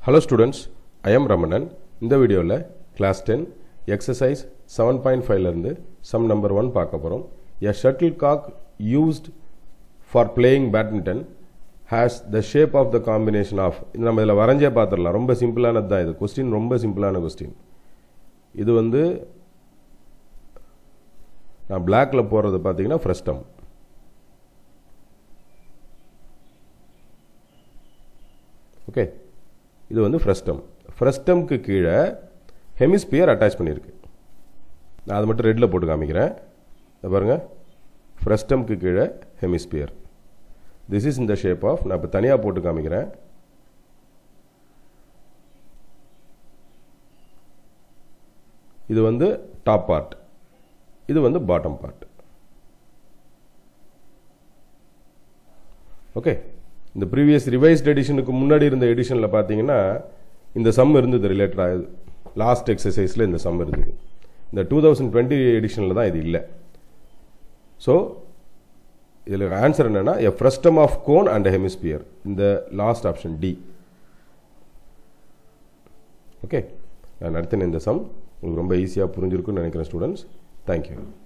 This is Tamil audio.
hello students I am Ramanan இந்த வீடியோவில் class ten exercise seven point ஃபைவ்லேருந்து சம் நம்பர் ஒன் பார்க்க போகிறோம் a shuttlecock used for playing badminton has the shape of the combination of இது நம்ம இதில் வரைஞ்சே பார்த்துடலாம் ரொம்ப சிம்பிளானது தான் இது கொஸ்டின் ரொம்ப சிம்பிளான கொஸ்டின் இது வந்து நான் பிளாக்ல போடுறது பார்த்தீங்கன்னா ஃப்ரெஸ்டம் ஓகே இது வந்து ஃப்ரெஸ்டம் ஃப்ரெஸ்டம்க்கு கீழே ஹெமிஸ்பியர் அட்டாச் பண்ணியிருக்கு நான் அதை மட்டும் ரெட்டில் போட்டு காமிக்கிறேன் இதை பாருங்கள் ஃப்ரெஸ்டம்க்கு கீழே ஹெமிஸ்பியர் திஸ் இஸ் இந்த ஷேப் ஆஃப் நான் இப்போ தனியாக போட்டு காமிக்கிறேன் இது வந்து டாப் பார்ட் இது வந்து பாட்டம் பார்ட் ஓகே இந்த ப்ரீவியஸ் ரிவைஸ்ட் எடிஷனுக்கு முன்னாடி இருந்த எடிஷனில் பார்த்தீங்கன்னா இந்த சம் இருந்தது ரிலேட்டடாக லாஸ்ட் எக்ஸசைஸில் இந்த சம் இருந்தது இந்த டூ தௌசண்ட் டுவெண்ட்டி எடிஷனில் தான் இது இல்லை ஸோ இதில் ஆன்சர் என்னென்னா a frustum of cone and hemisphere இந்த லாஸ்ட் ஆப்ஷன் டி ஓகே நான் நடத்தின இந்த சம் உங்களுக்கு ரொம்ப ஈஸியாக புரிஞ்சிருக்குன்னு நினைக்கிறேன் ஸ்டூடெண்ட்ஸ் தேங்க்யூ